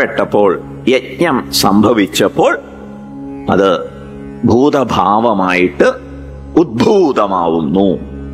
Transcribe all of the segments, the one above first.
ഇടപെട്ടപ്പോൾ യജ്ഞം സംഭവിച്ചപ്പോൾ അത് ഭൂതഭാവമായിട്ട് ഉദ്ഭൂതമാവുന്നു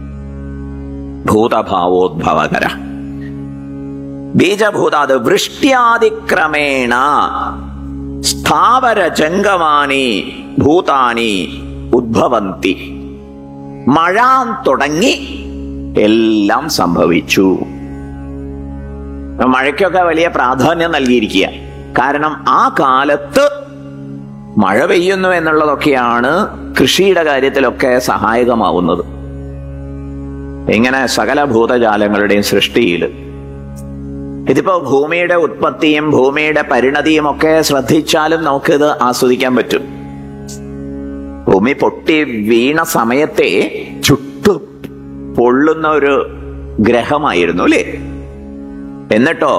ഭൂതഭാവോദ്ഭവകര ബീജഭൂതാത് വൃഷ്ട്യാതിക്രമേണ സ്ഥാവര ജംഗമാനി ഭൂതാനി ഉദ്ഭവന്തി മഴാൻ തുടങ്ങി എല്ലാം സംഭവിച്ചു മഴയ്ക്കൊക്കെ വലിയ പ്രാധാന്യം നൽകിയിരിക്കുക കാരണം ആ കാലത്ത് മഴ പെയ്യുന്നു എന്നുള്ളതൊക്കെയാണ് കൃഷിയുടെ കാര്യത്തിലൊക്കെ സഹായകമാവുന്നത് ഇങ്ങനെ സകല ഭൂതജാലങ്ങളുടെയും സൃഷ്ടിയിൽ ഇതിപ്പോ ഭൂമിയുടെ ഉത്പത്തിയും ഭൂമിയുടെ പരിണതിയും ഒക്കെ ശ്രദ്ധിച്ചാലും നമുക്കിത് ആസ്വദിക്കാൻ പറ്റും ഭൂമി പൊട്ടി വീണ സമയത്തെ ചുട്ടു പൊള്ളുന്ന ഒരു ഗ്രഹമായിരുന്നു അല്ലേ എന്നിട്ടോ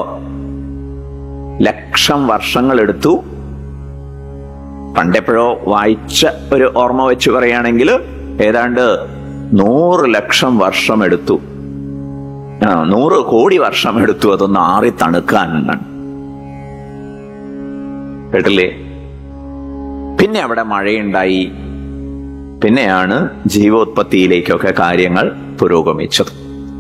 ലക്ഷം വർഷങ്ങൾ എടുത്തു പണ്ടെപ്പോഴോ വായിച്ച ഒരു ഓർമ്മ വെച്ച് പറയുകയാണെങ്കിൽ ഏതാണ്ട് നൂറ് ലക്ഷം വർഷം എടുത്തു ആ, നൂറ് കോടി വർഷം എടുത്തു അതൊന്ന് ആറി തണുക്കാൻ എന്നാണ് കേട്ടില്ലേ പിന്നെ അവിടെ മഴയുണ്ടായി പിന്നെയാണ് ജീവോത്പത്തിയിലേക്കൊക്കെ കാര്യങ്ങൾ പുരോഗമിച്ചത്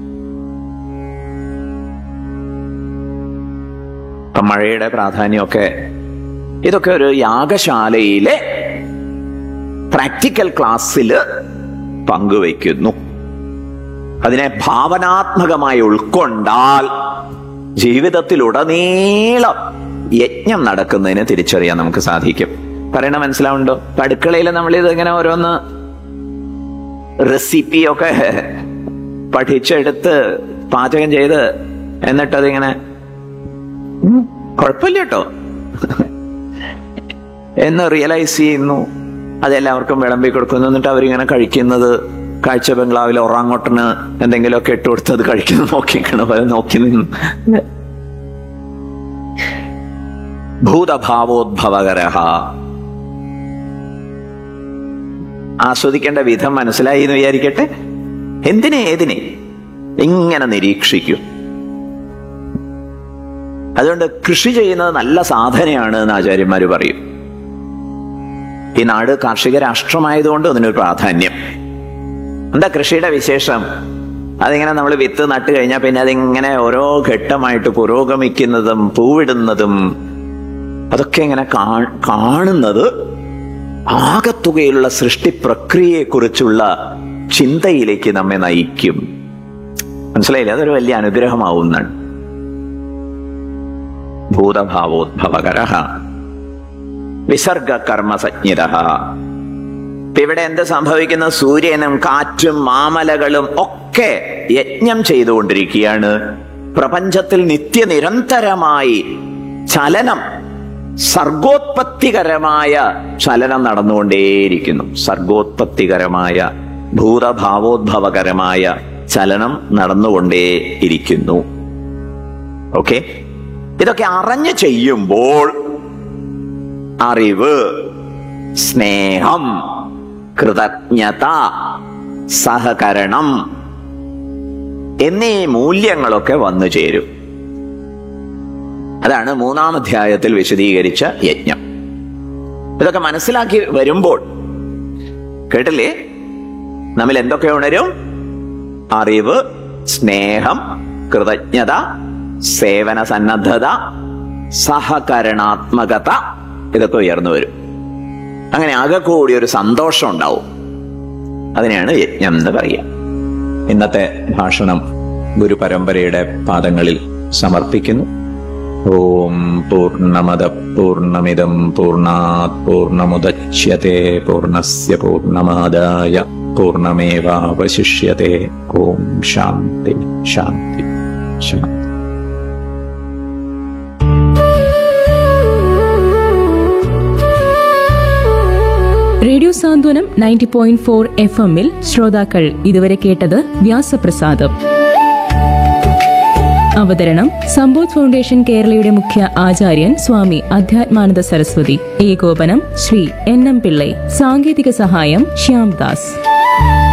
ഇപ്പൊ മഴയുടെ പ്രാധാന്യമൊക്കെ ഇതൊക്കെ ഒരു യാഗശാലയിലെ പ്രാക്ടിക്കൽ ക്ലാസ്സിൽ പങ്കുവയ്ക്കുന്നു അതിനെ ഭാവനാത്മകമായി ഉൾക്കൊണ്ടാൽ ജീവിതത്തിലുടനീളം യജ്ഞം നടക്കുന്നതിന് തിരിച്ചറിയാൻ നമുക്ക് സാധിക്കും പറയണ മനസ്സിലാവുണ്ടോ ഇപ്പൊ അടുക്കളയിൽ നമ്മൾ ഇത് ഇങ്ങനെ ഓരോന്ന് റെസിപ്പിയൊക്കെ പഠിച്ചെടുത്ത് പാചകം ചെയ്ത് എന്നിട്ടതിങ്ങനെ ഉം, കുഴപ്പമില്ല കേട്ടോ എന്ന് റിയലൈസ് ചെയ്യുന്നു അതെല്ലാവർക്കും വിളമ്പി കൊടുക്കുന്നു എന്നിട്ട് അവരിങ്ങനെ കഴിക്കുന്നത് കാഴ്ച ബംഗ്ലാവിൽ ഒറാങ്ങോട്ടന് എന്തെങ്കിലുമൊക്കെ ഇട്ട് കൊടുത്തത് കഴിക്കുന്നു നോക്കിക്കണം പോലെ നോക്കി നിന്നു ഭൂതഭാവോദ്ഭവകര ആസ്വദിക്കേണ്ട വിധം മനസ്സിലായി എന്ന് വിചാരിക്കട്ടെ എന്തിനെ ഏതിനെ ഇങ്ങനെ നിരീക്ഷിക്കും അതുകൊണ്ട് കൃഷി ചെയ്യുന്നത് നല്ല സാധനയാണ് എന്ന് ആചാര്യന്മാര് പറയും ഈ നാട് കാർഷിക രാഷ്ട്രമായതുകൊണ്ട് അതിനൊരു പ്രാധാന്യം എന്താ കൃഷിയുടെ വിശേഷം അതിങ്ങനെ നമ്മൾ വിത്ത് നട്ട് കഴിഞ്ഞാൽ പിന്നെ അതിങ്ങനെ ഓരോ ഘട്ടമായിട്ട് പുരോഗമിക്കുന്നതും പൂവിടുന്നതും അതൊക്കെ ഇങ്ങനെ കാ- കാണുന്നത് ആകത്തുകയിലുള്ള സൃഷ്ടി പ്രക്രിയയെക്കുറിച്ചുള്ള ചിന്തയിലേക്ക് നമ്മെ നയിക്കും മനസ്സിലായില്ലേ അതൊരു വലിയ അനുഗ്രഹമാവുന്നതാണ് ഭൂതഭാവോദ്ഭവകര വിസർഗ കർമ്മസജ്ഞിത ഇവിടെ എന്ത് സംഭവിക്കുന്ന സൂര്യനും കാറ്റും മാമലകളും ഒക്കെ യജ്ഞം ചെയ്തുകൊണ്ടിരിക്കുകയാണ് പ്രപഞ്ചത്തിൽ നിത്യനിരന്തരമായി ചലനം സർഗോത്പത്തികരമായ ചലനം നടന്നുകൊണ്ടേയിരിക്കുന്നു സർഗോത്പത്തികരമായ ഭൂതഭാവോദ്ഭവകരമായ ചലനം നടന്നുകൊണ്ടേയിരിക്കുന്നു ഓക്കെ ഇതൊക്കെ അറിഞ്ഞു ചെയ്യുമ്പോൾ അറിവ് സ്നേഹം കൃതജ്ഞത സഹകരണം എന്നീ മൂല്യങ്ങളൊക്കെ വന്നു ചേരും അതാണ് മൂന്നാം അധ്യായത്തിൽ വിശദീകരിച്ച യജ്ഞം ഇതൊക്കെ മനസ്സിലാക്കി വരുമ്പോൾ കേട്ടില്ലേ നമ്മൾ എന്തൊക്കെ ഉണരും അറിവ് സ്നേഹം കൃതജ്ഞത സേവന സന്നദ്ധത സഹകരണാത്മകത ഇതൊക്കെ ഉയർന്നു വരും അങ്ങനെ ആകെ കൂടി ഒരു സന്തോഷം ഉണ്ടാവും അതിനെയാണ് യജ്ഞം എന്ന് പറയുക ഇന്നത്തെ ഭാഷണം ഗുരുപരമ്പരയുടെ പാദങ്ങളിൽ സമർപ്പിക്കുന്നു ഓം പൂർണ്ണമദ പൂർണ്ണമിദം പൂർണ്ണാത് പൂർണ്ണമുദച്യത്തെ പൂർണ്ണസ്യ പൂർണ്ണമാദായ പൂർണ്ണമേവാവശിഷ്യത്തെ ഓം ശാന്തി ശാന്തി ശാന്തി radio Santhwanam ninety point four F എമ്മിൽ ശ്രോതാക്കൾ ഇതുവരെ കേട്ടത് വ്യാസപ്രസാദം അവതരണം സമ്പോധ് ഫൗണ്ടേഷൻ കേരളയുടെ മുഖ്യ ആചാര്യൻ സ്വാമി അധ്യാത്മാനന്ദ സരസ്വതി ഏകോപനം ശ്രീ എൻ എം പിള്ളൈ സാങ്കേതിക സഹായം ശ്യാംദാസ്